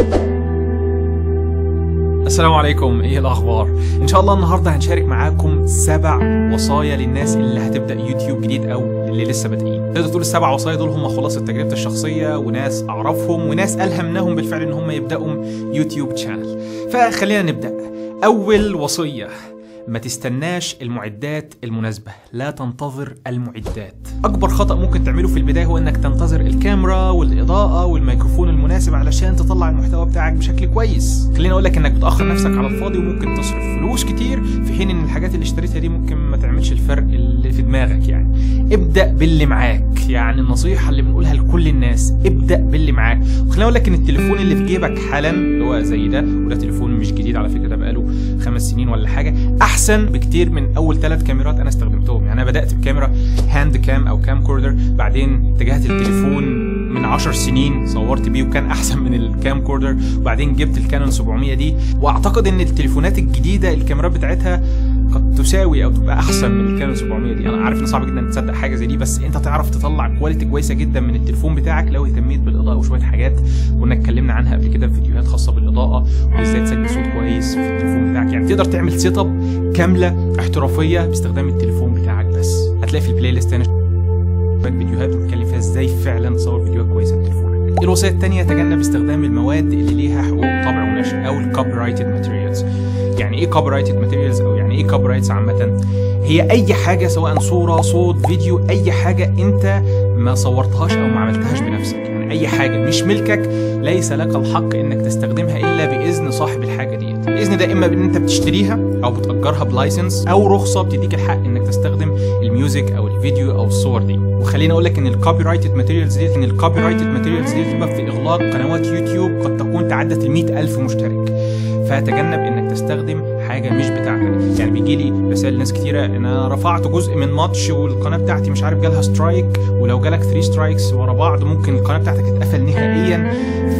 السلام عليكم ايه الاخبار ان شاء الله النهارده هنشارك معاكم سبع وصايا للناس اللي هتبدا يوتيوب جديد او اللي لسه بادئين تقدر تقول السبع وصايا دول هم خلاصه تجربتي الشخصيه وناس اعرفهم وناس الهمناهم بالفعل ان هم يبداوا يوتيوب شانل فخلينا نبدا اول وصيه ما تستناش المعدات المناسبة لا تنتظر المعدات أكبر خطأ ممكن تعمله في البداية هو أنك تنتظر الكاميرا والإضاءة والميكروفون المناسب علشان تطلع المحتوى بتاعك بشكل كويس خليني أقول لك أنك بتأخر نفسك على الفاضي وممكن تصرف فلوس كتير في حين أن الحاجات اللي اشتريتها دي ممكن ما تعملش الفرق اللي في دماغك يعني ابدأ باللي معاك يعني النصيحة اللي بنقولها لكل الناس ابدأ باللي معاك وخليني أقول لك أن التليفون اللي في جيبك حالا اللي هو زي ده وده تليفون مش جديد على فكرة ده بقاله خمس سنين ولا حاجة احسن بكتير من اول ثلاث كاميرات انا استخدمتهم يعني انا بدات بكاميرا هاند كام او كام كوردر بعدين اتجهت التليفون من 10 سنين صورت بيه وكان احسن من الكام كوردر وبعدين جبت الكانون 700 دي واعتقد ان التليفونات الجديده الكاميرات بتاعتها قد تساوي او تبقى احسن من الكانون 700 دي انا عارف ان صعب جدا تصدق حاجه زي دي بس انت تعرف تطلع كواليتي كويسه جدا من التليفون بتاعك لو اهتميت بالاضاءه وشويه حاجات كنا اتكلمنا عنها قبل كده في فيديوهات خاصه بالاضاءه وازاي تسجل صوت كويس في التليفون بتاعك يعني تقدر تعمل سيت اب كامله احترافيه باستخدام التليفون بتاعك بس هتلاقي في البلاي ليست هنا شويه فيديوهات بنتكلم فيها ازاي فعلا تصور فيديوهات كويسه بتليفونك الوصيه الثانيه تجنب استخدام المواد اللي ليها حقوق طبع ونشر او الكوبي رايتد ماتيريالز يعني ايه كوبي رايتد ماتيريالز او يعني ايه كوبي رايتس عامه هي اي حاجه سواء صوره صوت فيديو اي حاجه انت ما صورتهاش او ما عملتهاش بنفسك يعني اي حاجه مش ملكك ليس لك الحق انك تستخدمها الا باذن صاحب الحاجه ديت الاذن ده اما بان انت بتشتريها او بتاجرها بلايسنس او رخصه بتديك الحق انك تستخدم الميوزك او الفيديو او الصور دي وخليني اقول لك ان الكوبي رايتد ماتيريالز ديت ان الكوبي رايتد ماتيريالز ديت تبقى في اغلاق قنوات يوتيوب قد تكون تعدت ال ألف مشترك فتجنب انك تستخدم حاجه مش بتاعتك يعني بيجي لي رسائل ناس كتيره ان انا رفعت جزء من ماتش والقناه بتاعتي مش عارف جالها سترايك ولو جالك 3 سترايكس ورا بعض ممكن القناه بتاعتك تتقفل نهائيا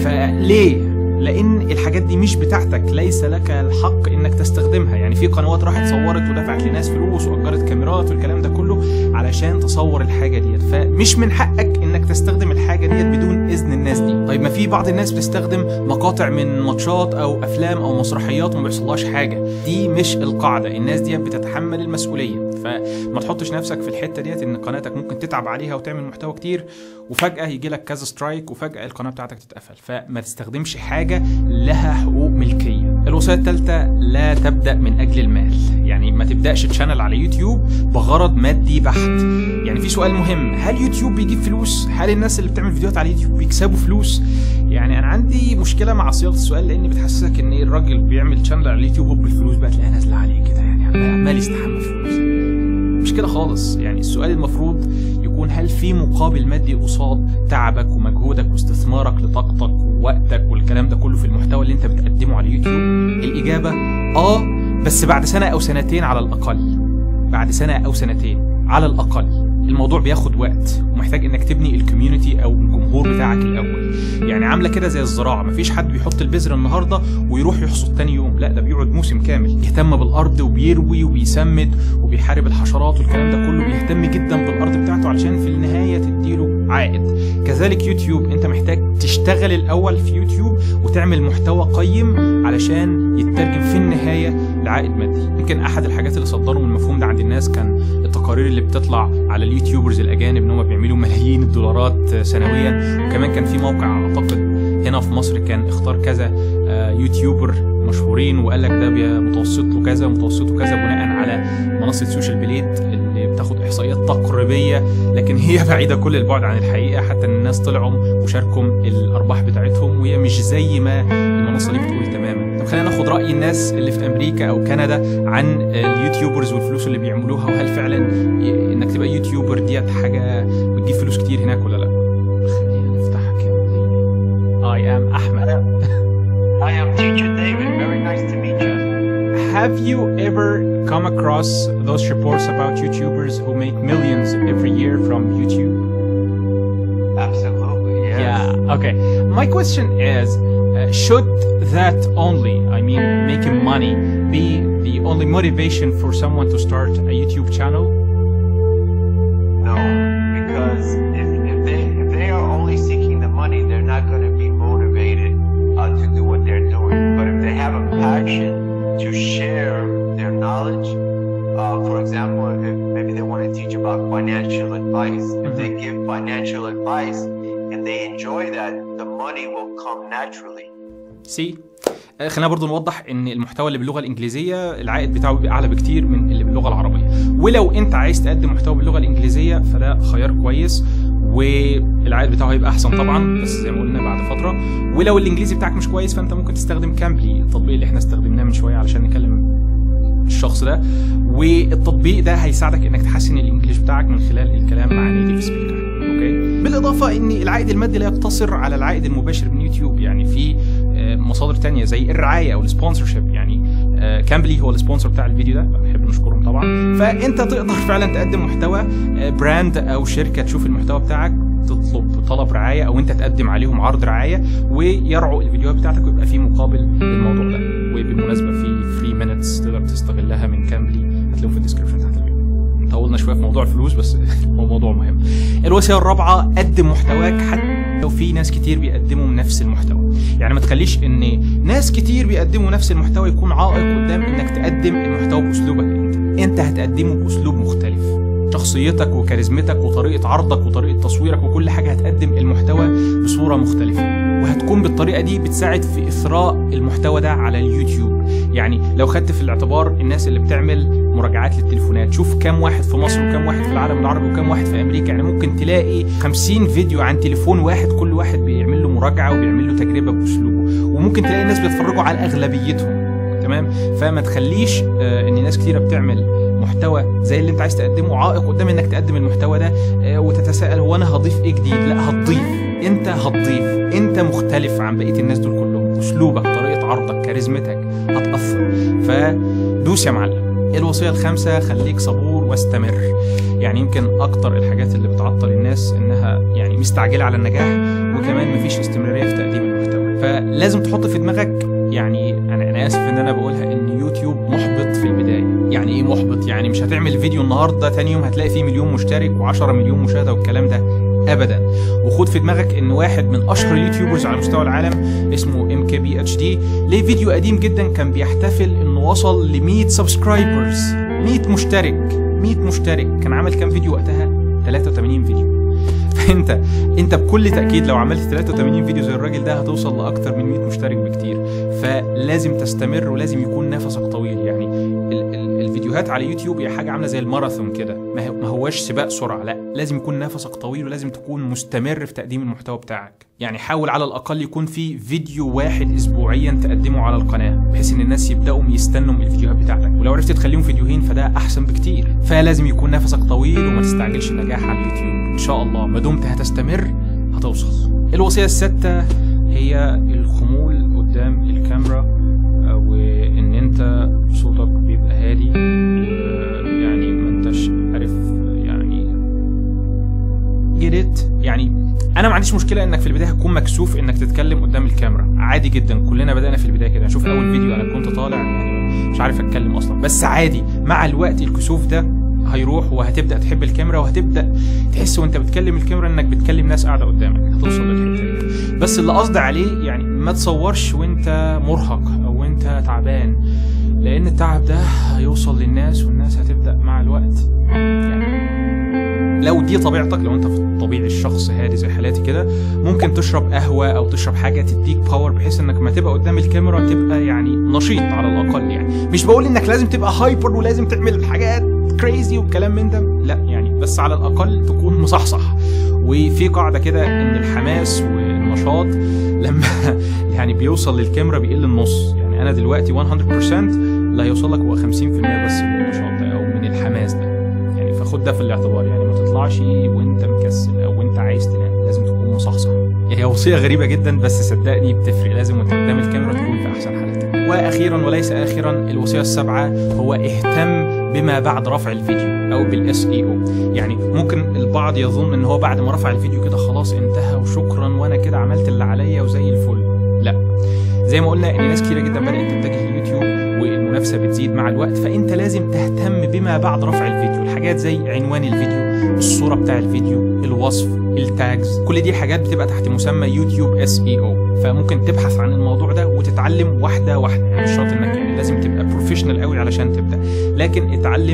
فليه لان الحاجات دي مش بتاعتك ليس لك الحق انك تستخدمها يعني في قنوات راحت صورت ودفعت لناس فلوس واجرت كاميرات والكلام ده كله علشان تصور الحاجه ديت فمش من حقك انك تستخدم الحاجه ديت بدون اذن الناس دي طيب ما في بعض الناس بتستخدم مقاطع من ماتشات او افلام او مسرحيات وما بيحصلهاش حاجه دي مش القاعده الناس ديت بتتحمل المسؤوليه فما تحطش نفسك في الحته ديت ان قناتك ممكن تتعب عليها وتعمل محتوى كتير وفجاه يجي لك كذا سترايك وفجاه القناه بتاعتك تتقفل فما تستخدمش حاجه لها حقوق ملكيه الوصيه الثالثه لا تبدا من اجل المال يعني ما تبداش تشانل على يوتيوب بغرض مادي بحت يعني في سؤال مهم هل يوتيوب بيجيب فلوس هل الناس اللي بتعمل فيديوهات على يوتيوب بيكسبوا فلوس يعني انا عندي مشكله مع صياغه السؤال لان بتحسسك ان الراجل بيعمل شانل على اليوتيوب هوب الفلوس بقى تلاقيها نازله عليه كده يعني عمال يستحمى فلوس مش كده خالص يعني السؤال المفروض يكون هل في مقابل مادي قصاد تعبك ومجهودك واستثمارك لطاقتك ووقتك والكلام ده كله في المحتوى اللي انت بتقدمه على اليوتيوب الاجابه اه بس بعد سنه او سنتين على الاقل بعد سنه او سنتين على الاقل الموضوع بياخد وقت ومحتاج انك تبني الكوميونتي او الجمهور بتاعك الاول يعني عامله كده زي الزراعه مفيش حد بيحط البذر النهارده ويروح يحصد تاني يوم لا ده بيقعد موسم كامل يهتم بالارض وبيروي وبيسمد وبيحارب الحشرات والكلام ده كله بيهتم جدا بالارض بتاعته علشان في النهايه تديله عائد كذلك يوتيوب انت محتاج تشتغل الاول في يوتيوب وتعمل محتوى قيم علشان يترجم في النهايه لعائد مادي يمكن احد الحاجات اللي صدروا من المفهوم ده عند الناس كان التقارير اللي بتطلع على اليوتيوبرز الاجانب ان هم بيعملوا ملايين الدولارات سنويا وكمان كان في موقع اعتقد هنا في مصر كان اختار كذا يوتيوبر مشهورين وقال لك ده متوسط له كذا متوسطه كذا بناء على منصه سوشيال بليد اللي بتاخد احصائيات تقريبيه لكن هي بعيده كل البعد عن الحقيقه حتى ان الناس طلعوا وشاركوا الارباح بتاعتهم وهي مش زي ما المنصه دي بتقول تماما طب خلينا ناخد راي الناس اللي في امريكا او كندا عن اليوتيوبرز والفلوس اللي بيعملوها وهل فعلا انك تبقى يوتيوبر ديت حاجه بتجيب فلوس كتير هناك ولا لا خلينا نفتحك يا I am Ahmed. I am teacher David. Very nice to meet you. Have you ever come across those reports about YouTubers who make millions every year from YouTube? Absolutely, yes. Yeah, okay. My question is uh, should that only, I mean, making money, be the only motivation for someone to start a YouTube channel? No, because if, if they if they are only seeking the money, they're not going to be motivated uh, to do money will come naturally. سي آه، خلينا برضو نوضح ان المحتوى اللي باللغه الانجليزيه العائد بتاعه بيبقى اعلى بكتير من اللي باللغه العربيه ولو انت عايز تقدم محتوى باللغه الانجليزيه فده خيار كويس والعائد بتاعه هيبقى احسن طبعا بس زي ما قلنا بعد فتره ولو الانجليزي بتاعك مش كويس فانت ممكن تستخدم كامبلي التطبيق اللي احنا استخدمناه من شويه علشان نكلم الشخص ده والتطبيق ده هيساعدك انك تحسن الانجليش بتاعك من خلال الكلام مع نيتيف سبيكر اوكي بالاضافه ان العائد المادي لا يقتصر على العائد المباشر من يوتيوب يعني في آه، مصادر تانية زي الرعايه او السبونسرشيب يعني آه، كامبلي هو السبونسر بتاع الفيديو ده بنحب نشكرهم طبعا فانت تقدر فعلا تقدم محتوى آه، براند او شركه تشوف المحتوى بتاعك تطلب طلب رعايه او انت تقدم عليهم عرض رعايه ويرعوا الفيديوهات بتاعتك ويبقى في مقابل للموضوع ده وبالمناسبه في فري مينتس تقدر تستغلها من كامبلي هتلاقوه في الديسكربشن تحت الفيديو طولنا شويه في موضوع الفلوس بس هو موضوع مهم الوسيله الرابعه قدم محتواك حتى لو في ناس كتير بيقدموا نفس المحتوى يعني ما تخليش ان ناس كتير بيقدموا نفس المحتوى يكون عائق قدام انك تقدم المحتوى باسلوبك انت انت هتقدمه باسلوب مختلف شخصيتك وكاريزمتك وطريقه عرضك وطريقه تصويرك وكل حاجه هتقدم المحتوى بصوره مختلفه وهتكون بالطريقه دي بتساعد في اثراء المحتوى ده على اليوتيوب يعني لو خدت في الاعتبار الناس اللي بتعمل مراجعات للتليفونات شوف كام واحد في مصر وكام واحد في العالم العربي وكام واحد في امريكا يعني ممكن تلاقي 50 فيديو عن تليفون واحد كل واحد بيعمل له مراجعه وبيعمل له تجربه باسلوبه وممكن تلاقي الناس بيتفرجوا على اغلبيتهم تمام فما تخليش آه ان ناس كتيره بتعمل محتوى زي اللي انت عايز تقدمه عائق قدام انك تقدم المحتوى ده آه وتتساءل هو انا هضيف ايه جديد لا هتضيف انت هتضيف انت مختلف عن بقيه الناس دول كلهم اسلوبك طريقه عرضك كاريزمتك هتاثر فدوس يا معلم الوصيه الخامسه خليك صبور واستمر يعني يمكن اكتر الحاجات اللي بتعطل الناس انها يعني مستعجله على النجاح وكمان مفيش استمراريه في تقديم المحتوى فلازم تحط في دماغك يعني انا انا اسف ان انا بقولها ان يوتيوب محبط في البدايه يعني ايه محبط يعني مش هتعمل فيديو النهارده تاني يوم هتلاقي فيه مليون مشترك و10 مليون مشاهده والكلام ده ابدا وخد في دماغك ان واحد من اشهر اليوتيوبرز على مستوى العالم اسمه ام كي بي اتش دي ليه فيديو قديم جدا كان بيحتفل انه وصل ل 100 سبسكرايبرز 100 مشترك 100 مشترك كان عمل كام فيديو وقتها 83 فيديو فانت انت بكل تاكيد لو عملت 83 فيديو زي الراجل ده هتوصل لاكتر من 100 مشترك بكتير فلازم تستمر ولازم يكون نفسك طويل يعني ال- ال- الفيديوهات على يوتيوب هي حاجه عامله زي الماراثون كده ما هو- ما هواش سباق سرعه لا لازم يكون نفسك طويل ولازم تكون مستمر في تقديم المحتوى بتاعك يعني حاول على الاقل يكون في فيديو واحد اسبوعيا تقدمه على القناه بحيث ان الناس يبداوا يستنوا الفيديوهات بتاعتك ولو عرفت تخليهم فيديوهين فده احسن بكتير فلازم يكون نفسك طويل وما تستعجلش النجاح على اليوتيوب ان شاء الله ما دمت هتستمر هتوصل الوصيه السادسه هي الخمول قدام الكاميرا آه، وان انت صوتك بيبقى هادي ويعني ما انتش عارف يعني جريت يعني انا ما عنديش مشكله انك في البدايه هتكون مكسوف انك تتكلم قدام الكاميرا عادي جدا كلنا بدانا في البدايه كده شوف اول فيديو انا كنت طالع يعني مش عارف اتكلم اصلا بس عادي مع الوقت الكسوف ده هيروح وهتبدا تحب الكاميرا وهتبدا تحس وانت بتكلم الكاميرا انك بتكلم ناس قاعده قدامك هتوصل للحته دي بس اللي قصدي عليه يعني ما تصورش وانت مرهق او وانت تعبان لان التعب ده هيوصل للناس والناس هتبدا مع الوقت يعني لو دي طبيعتك لو انت في طبيعي الشخص هادي زي حالاتي كده ممكن تشرب قهوه او تشرب حاجه تديك باور بحيث انك ما تبقى قدام الكاميرا تبقى يعني نشيط على الاقل يعني مش بقول انك لازم تبقى هايبر ولازم تعمل حاجات كريزي والكلام من ده لا يعني بس على الاقل تكون مصحصح وفي قاعده كده ان الحماس والنشاط لما يعني بيوصل للكاميرا بيقل النص يعني انا دلوقتي 100% لا يوصل لك هو 50% بس من النشاط ده او من الحماس ده يعني فخد ده في الاعتبار يعني ما تطلعش وانت مكسل او وانت عايز تنام لازم تكون مصحصح هي وصيه غريبه جدا بس صدقني بتفرق لازم وانت قدام الكاميرا تكون في احسن حالاتك واخيرا وليس اخرا الوصيه السابعه هو اهتم بما بعد رفع الفيديو او بالاس اي او يعني ممكن البعض يظن ان هو بعد ما رفع الفيديو كده خلاص انتهى وشكرا وانا كده عملت اللي عليا وزي الفل لا زي ما قلنا ان ناس كتيره جدا بدات تتجه لليوتيوب والمنافسه بتزيد مع الوقت فانت لازم تهتم بما بعد رفع الفيديو الحاجات زي عنوان الفيديو الصوره بتاع الفيديو الوصف التاجز كل دي حاجات بتبقى تحت مسمى يوتيوب اس اي او فممكن تبحث عن الموضوع ده وتتعلم واحده واحده يعني مش شرط انك يعني لازم تبقى بروفيشنال قوي علشان تبدا لكن اتعلم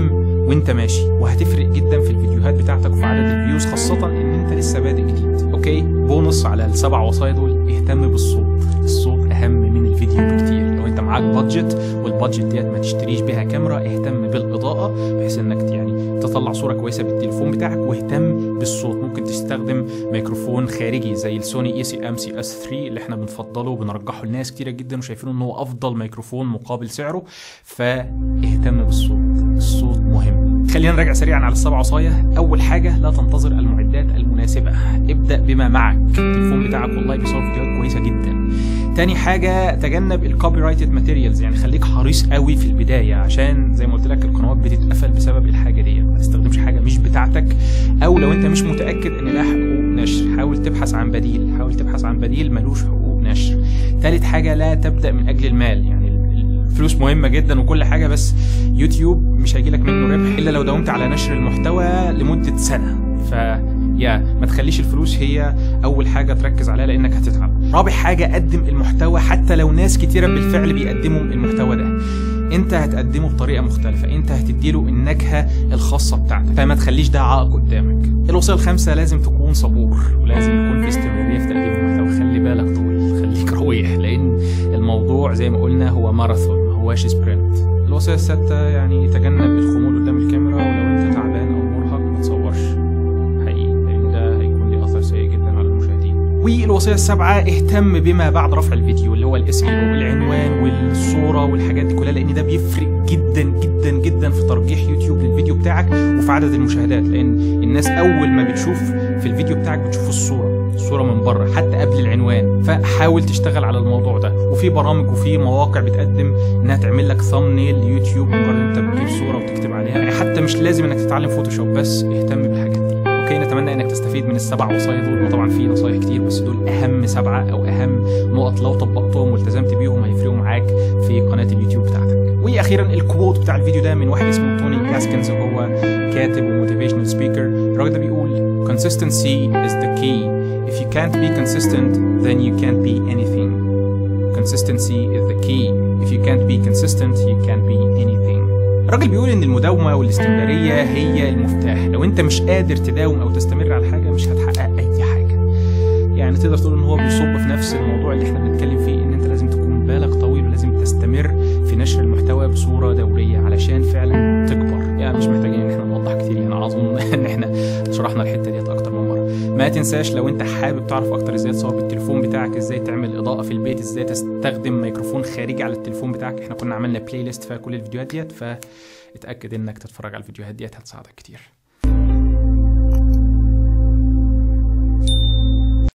وانت ماشي وهتفرق جدا في الفيديوهات بتاعتك وفي عدد الفيوز خاصه ان انت لسه بادئ جديد اوكي بونص على السبع وصايا دول اهتم بالصوت الصوت اهم من الفيديو بكتير لو انت معاك بادجت والبادجت ديت ما تشتريش بيها كاميرا اهتم بالاضاءه بحيث انك يعني تطلع صوره كويسه بالتليفون بتاعك واهتم بالصوت ممكن تستخدم ميكروفون خارجي زي السوني اي سي ام سي اس 3 اللي احنا بنفضله وبنرجحه لناس كتيره جدا وشايفينه ان هو افضل ميكروفون مقابل سعره فاهتم بالصوت الصوت مهم خلينا نراجع سريعا على السبع وصايا اول حاجه لا تنتظر المعدات المناسبه ابدا بما معك التليفون بتاعك والله بيصور فيديوهات كويسه جدا تاني حاجة تجنب الكوبي رايتد ماتيريالز يعني خليك حريص قوي في البداية عشان زي ما قلت لك القنوات بتتقفل بسبب الحاجة دي ما تستخدمش حاجة مش بتاعتك او لو انت مش متأكد ان لها حقوق نشر حاول تبحث عن بديل حاول تبحث عن بديل ملوش حقوق نشر تالت حاجة لا تبدأ من اجل المال يعني الفلوس مهمة جدا وكل حاجة بس يوتيوب مش هيجيلك منه ربح الا لو داومت على نشر المحتوى لمدة سنة ف يا ما تخليش الفلوس هي اول حاجه تركز عليها لانك هتتعب رابع حاجه قدم المحتوى حتى لو ناس كتيره بالفعل بيقدموا المحتوى ده انت هتقدمه بطريقه مختلفه انت هتديله النكهه الخاصه بتاعتك فما تخليش ده عائق قدامك الوصيه الخامسه لازم تكون صبور ولازم يكون في استمراريه في تقديم المحتوى خلي بالك طويل خليك رويح لان الموضوع زي ما قلنا هو ماراثون ما هواش سبرنت الوصيه السادسه يعني تجنب الخمول قدام الكاميرا ولو انت تعبان او مرهق ما تصورش والوصيه السابعه اهتم بما بعد رفع الفيديو اللي هو الاس اي او العنوان والصوره والحاجات دي كلها لان ده بيفرق جدا جدا جدا في ترجيح يوتيوب للفيديو بتاعك وفي عدد المشاهدات لان الناس اول ما بتشوف في الفيديو بتاعك بتشوف الصوره الصوره من بره حتى قبل العنوان فحاول تشتغل على الموضوع ده وفي برامج وفي مواقع بتقدم انها تعمل لك ثامنيل ليوتيوب مجرد انت بتجيب صوره وتكتب عليها يعني حتى مش لازم انك تتعلم فوتوشوب بس اهتم بالحاجات دي اوكي نتمنى انك تستفيد من السبع وصايا دول وطبعا في نصايح كتير بس دول اهم سبعه او اهم نقط لو طبقتهم والتزمت بيهم هيفرقوا معاك في قناه اليوتيوب بتاعتك واخيرا الكوت بتاع الفيديو ده من واحد اسمه توني جاسكنز وهو كاتب وموتيفيشنال سبيكر الراجل ده بيقول consistency is the key if you can't be consistent then you can't be anything consistency is the key if you can't be consistent you can't be anything الراجل بيقول ان المداومه والاستمراريه هي المفتاح لو انت مش قادر تداوم او تستمر على حاجه مش هتحقق اي حاجه يعني تقدر تقول ان هو بيصب في نفس الموضوع اللي احنا بنتكلم فيه ان انت لازم تكون بالك طويل ولازم تستمر في نشر المحتوى بصوره دوريه علشان فعلا تكبر يعني مش محتاجين ان احنا نوضح كتير يعني اظن ان احنا شرحنا الحته ديت اكتر من مره ما تنساش لو انت حابب تعرف اكتر ازاي تصور بالتليفون بتاعك ازاي تعمل اضاءه في البيت ازاي تستخدم ميكروفون خارجي على التليفون بتاعك احنا كنا عملنا بلاي ليست فيها كل الفيديوهات ديت فاتاكد انك تتفرج على الفيديوهات ديت هتساعدك كتير